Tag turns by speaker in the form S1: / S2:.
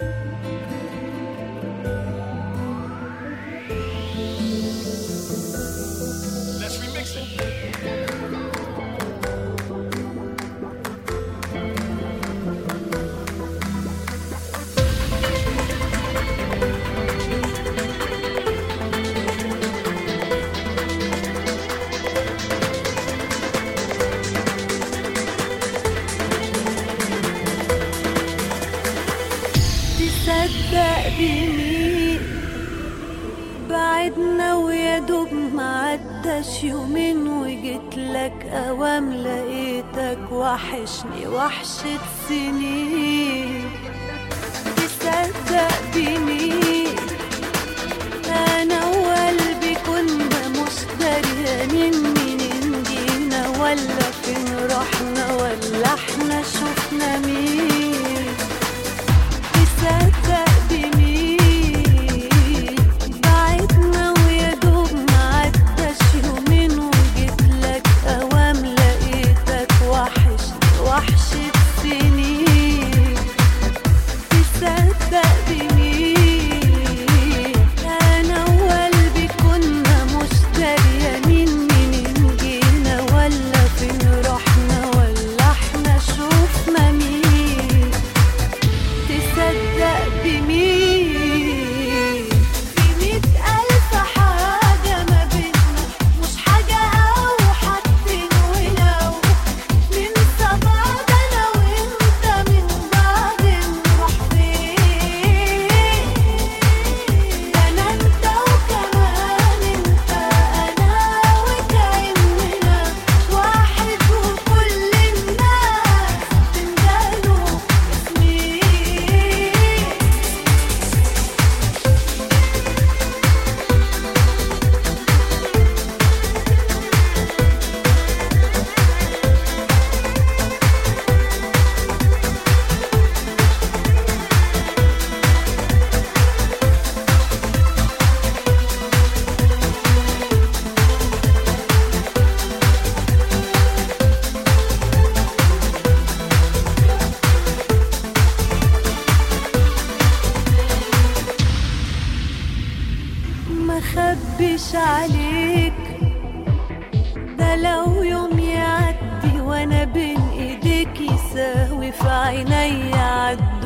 S1: Let's remix it.
S2: تصدق بمين بعدنا ويا دوب معداش يومين وجيت لك اوام لقيتك وحشني وحشة سنين تصدق بمين انا وقلبي كنا مش دريانين منين جينا ولا فين رحنا ولا احنا شفنا مين تصدق بمين بعدنا ويا دوب معداش يومين وجيت لك اوام لقيتك وحشني وحشة سنين تصدق بمين انا وقلبي كنا مش دريانين منين جينا ولا فين رحنا ولا احنا شوفنا مين تصدق بمين بمية ألف حاجة ما بينا مش حاجة أو حاجتين ولو ننسى بعض أنا وأنت من بعد نروح فين أنا أنت وكمان أنت أنا وكأننا واحد وكل الناس تندلوا اسمي ما خبش عليك ده لو يوم يعدي وانا بين ايديك يساوي في عيني عد